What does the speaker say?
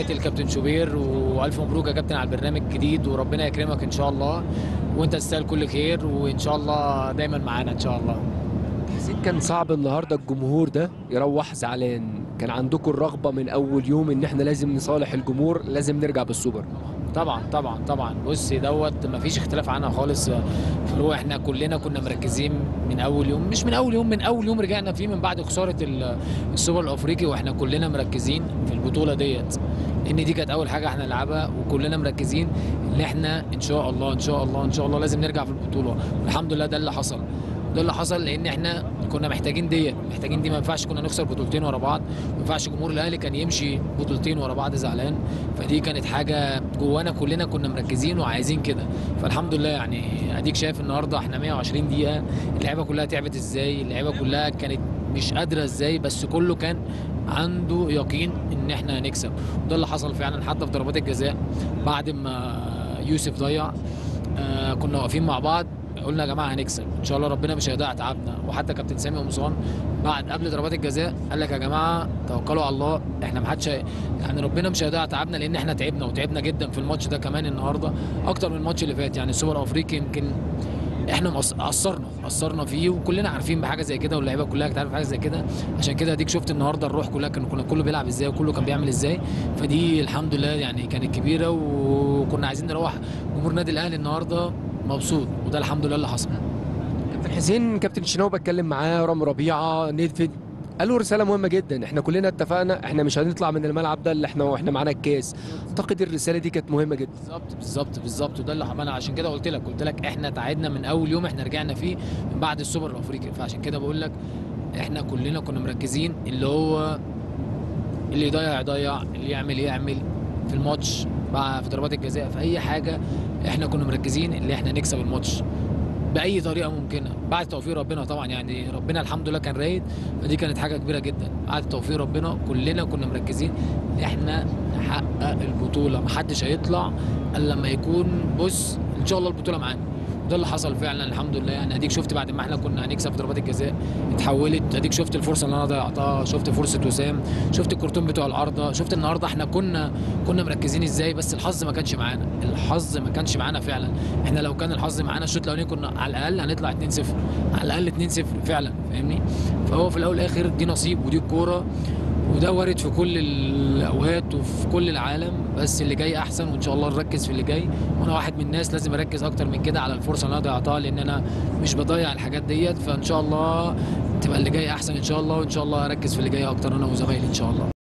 تحياتي للكابتن شوبير والف مبروك يا كابتن على البرنامج الجديد وربنا يكرمك ان شاء الله وانت تستاهل كل خير وان شاء الله دايما معانا ان شاء الله حسيت كان صعب النهارده الجمهور ده يروح زعلان كان عندكم الرغبه من اول يوم ان احنا لازم نصالح الجمهور لازم نرجع بالسوبر طبعا طبعا طبعا بص دوت ما فيش اختلاف عنها خالص فلو احنا كلنا كنا مركزين من اول يوم مش من اول يوم من اول يوم رجعنا فيه من بعد خساره ال- السوبر الافريقي واحنا كلنا مركزين في البطوله ديت ان دي كانت اول حاجه احنا نلعبها وكلنا مركزين ان احنا ان شاء الله ان شاء الله ان شاء الله لازم نرجع في البطوله والحمد لله ده اللي حصل ده اللي حصل لان احنا كنا محتاجين ديت محتاجين دي ما ينفعش كنا نخسر بطولتين ورا بعض ما ينفعش جمهور الاهلي كان يمشي بطولتين ورا بعض زعلان فدي كانت حاجه جوانا كلنا كنا مركزين وعايزين كده فالحمد لله يعني اديك شايف النهارده احنا 120 دقيقه اللعيبه كلها تعبت ازاي اللعيبه كلها كانت مش قادره ازاي بس كله كان عنده يقين ان احنا هنكسب وده اللي حصل فعلا حتى في ضربات الجزاء بعد ما يوسف ضيع آه كنا واقفين مع بعض قلنا يا جماعه هنكسب ان شاء الله ربنا مش هيضيع تعبنا وحتى كابتن سامي قمصان بعد قبل ضربات الجزاء قال لك يا جماعه توكلوا على الله احنا ما حدش يعني ربنا مش هيضيع تعبنا لان احنا تعبنا وتعبنا جدا في الماتش ده كمان النهارده اكتر من الماتش اللي فات يعني السوبر الافريقي يمكن احنا مقص- قصرنا قصرنا فيه وكلنا عارفين بحاجه زي كده واللعيبه كلها كانت عارفه حاجه زي كده عشان كده اديك شفت النهارده الروح كلها كان كنا كله بيلعب ازاي وكله كان بيعمل ازاي فدي الحمد لله يعني كانت كبيره وكنا عايزين نروح جمهور النادي الاهلي النهارده مبسوط وده الحمد لله اللي حصل كابتن حسين كابتن شناوي بتكلم معاه رامي ربيعه نيدفيد قالوا رساله مهمه جدا احنا كلنا اتفقنا احنا مش هنطلع من الملعب ده اللي احنا واحنا معانا الكاس اعتقد الرساله دي كانت مهمه جدا بالظبط بالظبط بالظبط وده اللي عملنا عشان كده قلت لك قلت لك احنا تعبنا من اول يوم احنا رجعنا فيه من بعد السوبر الافريقي فعشان كده بقول لك احنا كلنا كنا مركزين اللي هو اللي يضيع يضيع اللي يعمل يعمل في الماتش بقى في ضربات الجزاء في اي حاجه احنا كنا مركزين اللي احنا نكسب الماتش باي طريقه ممكنه بعد توفيق ربنا طبعا يعني ربنا الحمد لله كان رايد فدي كانت حاجه كبيره جدا بعد توفيق ربنا كلنا كنا مركزين ان احنا نحقق البطوله محدش هيطلع الا لما يكون بص ان شاء الله البطوله معانا وده اللي حصل فعلا الحمد لله يعني اديك شفت بعد ما احنا كنا هنكسب في ضربات الجزاء اتحولت اديك شفت الفرصه اللي انا ضيعتها شفت فرصه وسام شفت الكرتون بتوع العارضه شفت النهارده احنا كنا كنا مركزين ازاي بس الحظ ما كانش معانا الحظ ما كانش معانا فعلا احنا لو كان الحظ معانا الشوط الاولاني كنا على الاقل هنطلع 2-0 على الاقل 2-0 فعلا فاهمني فهو في الاول والاخر دي نصيب ودي الكوره وده وارد في كل الاوقات وفي كل العالم بس اللي جاي احسن وان شاء الله نركز في اللي جاي وانا واحد من الناس لازم اركز اكتر من كده على الفرصه اللي انا ضيعتها لان انا مش بضيع الحاجات ديت فان شاء الله تبقى اللي جاي احسن ان شاء الله وان شاء الله اركز في اللي جاي اكتر انا وزمايلي ان شاء الله